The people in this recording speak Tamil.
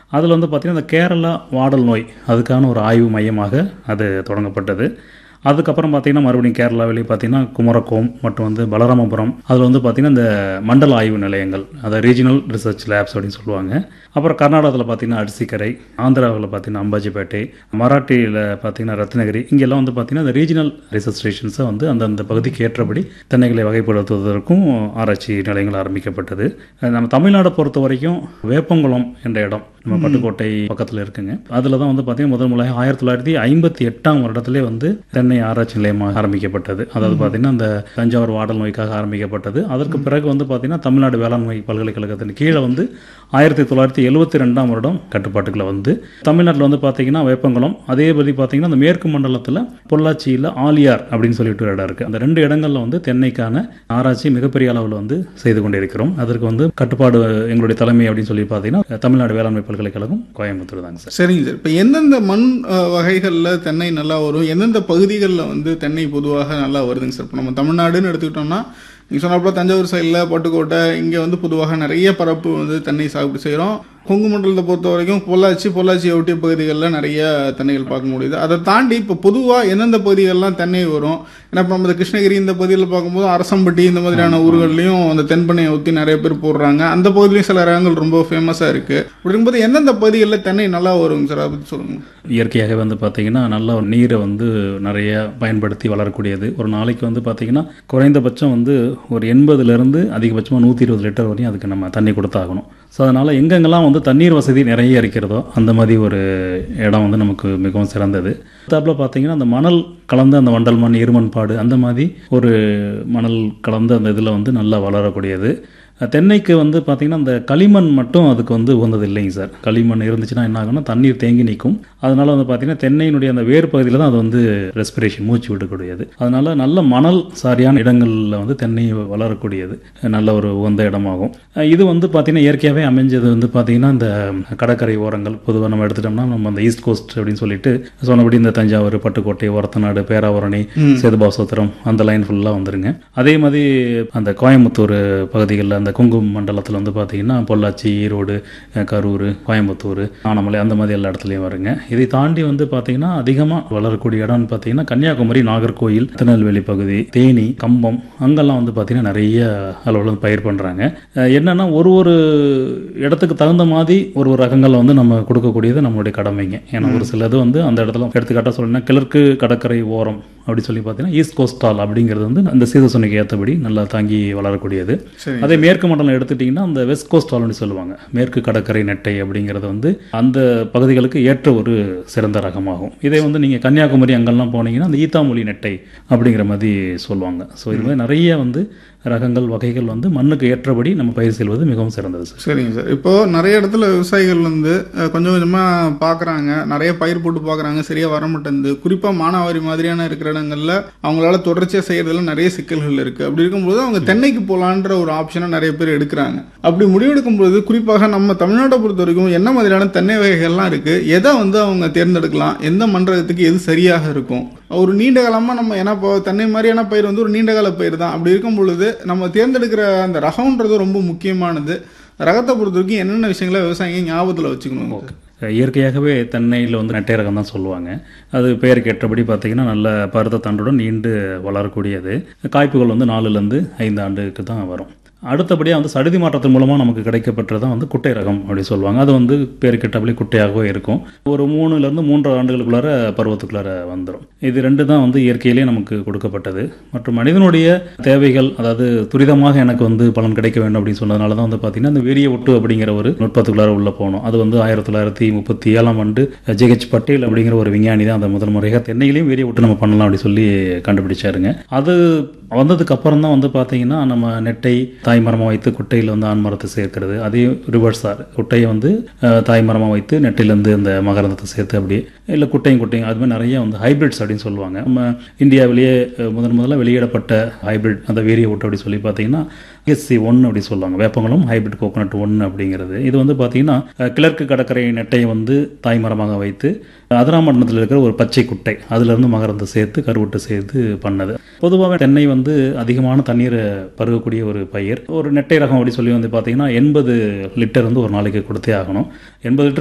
அதில் வந்து பார்த்திங்கன்னா இந்த கேரளா வாடல் நோய் அதுக்கான ஒரு ஆய்வு மையமாக அது தொடங்கப்பட்டது அதுக்கப்புறம் பார்த்தீங்கன்னா மறுபடியும் கேரளாவிலேயே பார்த்தீங்கன்னா குமரகோம் மற்றும் வந்து பலராமபுரம் அதில் வந்து பார்த்தீங்கன்னா இந்த மண்டல ஆய்வு நிலையங்கள் அதை ரீஜனல் ரிசர்ச் லேப்ஸ் அப்படின்னு சொல்லுவாங்க அப்புறம் கர்நாடகத்தில் பார்த்தீங்கன்னா அரிசிக்கரை ஆந்திராவில் பார்த்தீங்கன்னா அம்பாஜிப்பேட்டை மராட்டியில் பார்த்தீங்கன்னா ரத்னகிரி இங்கெல்லாம் வந்து பார்த்தீங்கன்னா இந்த ரீஜனல் ரிசர்ச் ஸ்டேஷன்ஸை வந்து அந்தந்த பகுதிக்கு ஏற்றபடி தென்னைகளை வகைப்படுத்துவதற்கும் ஆராய்ச்சி நிலையங்கள் ஆரம்பிக்கப்பட்டது நம்ம தமிழ்நாடை பொறுத்த வரைக்கும் வேப்பங்குளம் என்ற இடம் நம்ம பட்டுக்கோட்டை பக்கத்தில் இருக்குங்க அதில் தான் வந்து பார்த்தீங்கன்னா முதல் முறையாக ஆயிரத்தி தொள்ளாயிரத்தி ஐம்பத்தி எட்டாம் வருடத்திலே வந்து தென்னை ஆராய்ச்சி நிலையமாக ஆரம்பிக்கப்பட்டது அதாவது பார்த்தீங்கன்னா அந்த தஞ்சாவூர் வாடல் நோய்க்காக ஆரம்பிக்கப்பட்டது அதற்கு பிறகு வந்து பார்த்தீங்கன்னா தமிழ்நாடு வேளாண்மை பல்கலைக்கழகத்தின் கீழே வந்து ஆயிரத்தி தொள்ளாயிரத்தி எழுபத்தி ரெண்டாம் வருடம் கட்டுப்பாட்டுக்குள்ள வந்து தமிழ்நாட்டில் வந்து பார்த்தீங்கன்னா வேப்பங்குளம் அதேபடி பார்த்தீங்கன்னா அந்த மேற்கு மண்டலத்தில் பொள்ளாச்சியில் ஆலியார் அப்படின்னு சொல்லிட்டு ஒரு இடம் இருக்குது அந்த ரெண்டு இடங்களில் வந்து தென்னைக்கான ஆராய்ச்சி மிகப்பெரிய அளவில் வந்து செய்து கொண்டிருக்கிறோம் அதற்கு வந்து கட்டுப்பாடு எங்களுடைய தலைமை அப்படின்னு சொல்லி பார்த்தீங்கன்னா தமிழ்நாடு வேளாண்மை பல்கலைக்கழகம் கோயம்புத்தூர் தாங்க சார் சரிங்க சார் இப்போ எந்தெந்த மண் அஹ், வகைகள்ல தென்னை நல்லா வரும் எந்தெந்த பகுதிகளில் வந்து தென்னை பொதுவாக நல்லா வருதுங்க சார் இப்போ நம்ம தமிழ்நாடுன்னு எடுத்துக்கிட்டோம்னா நீங்கள் சொன்னப்போ தஞ்சாவூர் சைடில் பட்டுக்கோட்டை இங்கே வந்து பொதுவாக நிறைய பரப்பு வந்து தென்னை சாகுபடி செய்கிறோம் கொங்கு மண்டலத்தை பொறுத்த வரைக்கும் பொள்ளாச்சி பொள்ளாச்சி ஒட்டிய பகுதிகளில் நிறைய தென்னைகள் பார்க்க முடியுது அதை தாண்டி இப்போ பொதுவாக எந்தெந்த பகுதிகளெலாம் தென்னை வரும் ஏன்னா இப்போ நம்ம இந்த கிருஷ்ணகிரி இந்த பகுதியில் பார்க்கும்போது அரசம்பட்டி இந்த மாதிரியான ஊர்கள்லையும் அந்த தென்பண்ணையை ஒத்தி நிறைய பேர் போடுறாங்க அந்த பகுதியிலையும் சில ரகங்கள் ரொம்ப ஃபேமஸாக இருக்குது அப்படிங்கும்போது எந்தெந்த பகுதிகளில் தென்னை நல்லா வருங்க சார் அதை பற்றி சொல்லுங்கள் இயற்கையாகவே வந்து பார்த்தீங்கன்னா நல்ல ஒரு நீரை வந்து நிறைய பயன்படுத்தி வளரக்கூடியது ஒரு நாளைக்கு வந்து பார்த்தீங்கன்னா குறைந்தபட்சம் வந்து ஒரு எண்பதுலேருந்து அதிகபட்சமாக நூற்றி இருபது லிட்டர் வரையும் அதுக்கு நம்ம தண்ணி கொடுத்தாகணும் ஸோ அதனால் எங்கெங்கெல்லாம் வந்து தண்ணீர் வசதி நிறைய இருக்கிறதோ அந்த மாதிரி ஒரு இடம் வந்து நமக்கு மிகவும் சிறந்தது தாப்பில் பார்த்தீங்கன்னா அந்த மணல் கலந்த அந்த வண்டல் மண் இருமண்பாடு அந்த மாதிரி ஒரு மணல் கலந்த அந்த இதில் வந்து நல்லா வளரக்கூடியது தென்னைக்கு வந்து பார்த்திங்கன்னா அந்த களிமண் மட்டும் அதுக்கு வந்து உகந்தது இல்லைங்க சார் களிமண் இருந்துச்சுன்னா என்ன ஆகும்னா தண்ணீர் தேங்கி நிற்கும் அதனால வந்து பார்த்திங்கன்னா தென்னையினுடைய அந்த வேர் பகுதியில் தான் அது வந்து ரெஸ்பிரேஷன் மூச்சு விடக்கூடியது அதனால நல்ல மணல் சாரியான இடங்களில் வந்து தென்னை வளரக்கூடியது நல்ல ஒரு உகந்த இடமாகும் இது வந்து பார்த்திங்கன்னா இயற்கையாகவே அமைஞ்சது வந்து பார்த்திங்கன்னா இந்த கடற்கரை ஓரங்கள் பொதுவாக நம்ம எடுத்துட்டோம்னா நம்ம அந்த ஈஸ்ட் கோஸ்ட் அப்படின்னு சொல்லிட்டு சொன்னபடி இந்த தஞ்சாவூர் பட்டுக்கோட்டை ஒரத்தநாடு பேராவரணி சேதுபாசோத்திரம் அந்த லைன் ஃபுல்லாக வந்துருங்க அதே மாதிரி அந்த கோயம்புத்தூர் பகுதிகளில் அந்த கொங்கு மண்டலத்தில் வந்து பார்த்தீங்கன்னா பொள்ளாச்சி ஈரோடு அஹ், கரூர் கோயம்புத்தூர் ஆனமலை அந்த மாதிரி எல்லா இடத்துலையும் வருங்க இதை தாண்டி வந்து பார்த்தீங்கன்னா அதிகமாக வளரக்கூடிய இடம்னு பார்த்தீங்கன்னா கன்னியாகுமரி நாகர்கோயில் திருநெல்வேலி பகுதி தேனி கம்பம் அங்கெல்லாம் வந்து பார்த்தீங்கன்னா நிறைய அளவில் வந்து பயிர் பண்ணுறாங்க என்னன்னா ஒரு ஒரு இடத்துக்கு தகுந்த மாதிரி ஒரு ஒரு ரகங்களை வந்து நம்ம கொடுக்கக்கூடியது நம்மளுடைய கடமைங்க ஏன்னா ஒரு சிலது வந்து அந்த இடத்துல எடுத்துக்காட்டாக சொல்லணும்னா கிழக்கு கடற்கரை ஓரம் அப்படி சொல்லி பார்த்தீங்கன்னா ஈஸ்ட் கோஸ்டால் அப்படிங்கிறது வந்து அந்த சீதசனுக்கு ஏற்றபடி நல்லா தாங்கி வளரக்கூடியது சரி அதே மேற்கு மண்டலம் எடுத்துட்டிங்கன்னா அந்த வெஸ்ட் கோஸ்ட் ஆல்னு சொல்லுவாங்க மேற்கு கடற்கரை நெட்டை அப்படிங்கிறது வந்து அந்த பகுதிகளுக்கு ஏற்ற ஒரு சிறந்த ரகமாகும் இதே வந்து நீங்கள் கன்னியாகுமரி அங்கெல்லாம் போனீங்கன்னா அந்த ஈத்தாமொழி நெட்டை அப்படிங்கிற மாதிரி சொல்லுவாங்க ஸோ இது மாதிரி நிறைய வந்து ரகங்கள் வகைகள் வந்து மண்ணுக்கு ஏற்றபடி நம்ம பயிர் செய்வது மிகவும் சிறந்தது சார் சரிங்க சார் இப்போ நிறைய இடத்துல விவசாயிகள் வந்து அஹ், கொஞ்சம் கொஞ்சமாக பார்க்குறாங்க நிறைய பயிர் போட்டு பார்க்குறாங்க சரியாக வர மாட்டேங்குது குறிப்பாக மானாவாரி மாதிரியான இருக்கிற இடங்கள்ல அவங்களால தொடர்ச்சியாக செய்யறதுல நிறைய சிக்கல்கள் இருக்குது அப்படி இருக்கும்போது அவங்க தென்னைக்கு போகலான்ற ஒரு ஆப்ஷனை நிறைய பேர் எடுக்கிறாங்க அப்படி முடிவெடுக்கும்போது குறிப்பாக நம்ம தமிழ்நாட்டை பொறுத்த வரைக்கும் என்ன மாதிரியான தென்னை வகைகள்லாம் இருக்குது எதை வந்து அவங்க தேர்ந்தெடுக்கலாம் எந்த மண்டலத்துக்கு எது சரியாக இருக்கும் ஒரு நீண்ட காலமாக நம்ம ஏன்னா இப்போ தென்னை மாதிரியான பயிர் வந்து ஒரு நீண்ட கால பயிர் தான் அப்படி இருக்கும் பொழுது நம்ம தேர்ந்தெடுக்கிற அந்த ரகம்ன்றது ரொம்ப முக்கியமானது ரகத்தை பொறுத்த வரைக்கும் என்னென்ன விஷயங்களை விவசாயிங்க ஞாபகத்தில் வச்சுக்கணும் இயற்கையாகவே தென்னையில் வந்து நெட்டை ரகம் தான் சொல்லுவாங்க அது பெயருக்கு ஏற்றபடி பார்த்தீங்கன்னா நல்ல பருத்த தண்டுடன் நீண்டு வளரக்கூடியது காய்ப்புகள் வந்து நாலுலேருந்து ஐந்து ஆண்டுக்கு தான் வரும் அடுத்தபடியாக வந்து சடுதி மாற்றத்தின் மூலமாக நமக்கு கிடைக்கப்பட்டது தான் வந்து குட்டை ரகம் அப்படி சொல்லுவாங்க அது வந்து பேருக்கிட்டபடி குட்டையாகவே இருக்கும் ஒரு மூணுலேருந்து மூன்று ஆண்டுகளுக்குள்ளார பருவத்துக்குள்ளார வந்துடும் இது ரெண்டு தான் வந்து இயற்கையிலேயே நமக்கு கொடுக்கப்பட்டது மற்றும் மனிதனுடைய தேவைகள் அதாவது துரிதமாக எனக்கு வந்து பலன் கிடைக்க வேண்டும் அப்படின்னு சொன்னதுனால தான் வந்து பார்த்தீங்கன்னா இந்த வீரிய ஒட்டு அப்படிங்கிற ஒரு நுட்பத்துக்குள்ளார உள்ள போனோம் அது வந்து ஆயிரத்தி தொள்ளாயிரத்தி முப்பத்தி ஏழாம் ஆண்டு ஜேஹெச் பட்டேல் அப்படிங்கிற ஒரு விஞ்ஞானி தான் அந்த முதல் முறையாக தென்னையிலையும் வீரிய ஒட்டு நம்ம பண்ணலாம் அப்படி சொல்லி கண்டுபிடிச்சாருங்க அது வந்ததுக்கு அப்புறம் தான் வந்து பார்த்தீங்கன்னா நம்ம நெட்டை தாய் மரமாக வைத்து குட்டையில் வந்து ஆண் மரத்தை சேர்க்கிறது அதே ரிவர்ஸாக குட்டையை வந்து அஹ், தாய் மரமாக வைத்து நெட்டிலேருந்து அந்த மகரந்தத்தை சேர்த்து அப்படியே இல்லை குட்டையும் குட்டையும் அது மாதிரி நிறைய வந்து ஹைபிரிட்ஸ் அப்படின்னு சொல்லுவாங்க நம்ம இந்தியாவிலேயே அஹ், முதன் முதல்ல வெளியிடப்பட்ட ஹைபிரிட் அந்த வேரிய ஓட்டு அப்படி சொல்லி பார்த்தீங்கன்னா எஸ்சி ஒன்று அப்படி சொல்லுவாங்க வேப்பங்குளம் ஹைபிரிட் கோகோனட் ஒன்று அப்படிங்கிறது இது வந்து பார்த்தீங்கன்னா அஹ், கிழக்கு கடற்கரை நெட்டையை வந்து தாய் மரமாக வைத்து அதிராமண்டலத்தில் இருக்கிற ஒரு பச்சை குட்டை அதுலேருந்து மகரந்த சேர்த்து கருவுட்டு சேர்த்து பண்ணது பொதுவாக தென்னை வந்து அதிகமான தண்ணீரை பருகக்கூடிய ஒரு பயிர் ஒரு நெட்டை ரகம் அப்படி சொல்லி வந்து பார்த்தீங்கன்னா எண்பது லிட்டர் வந்து ஒரு நாளைக்கு கொடுத்தே ஆகணும் எண்பது லிட்டர்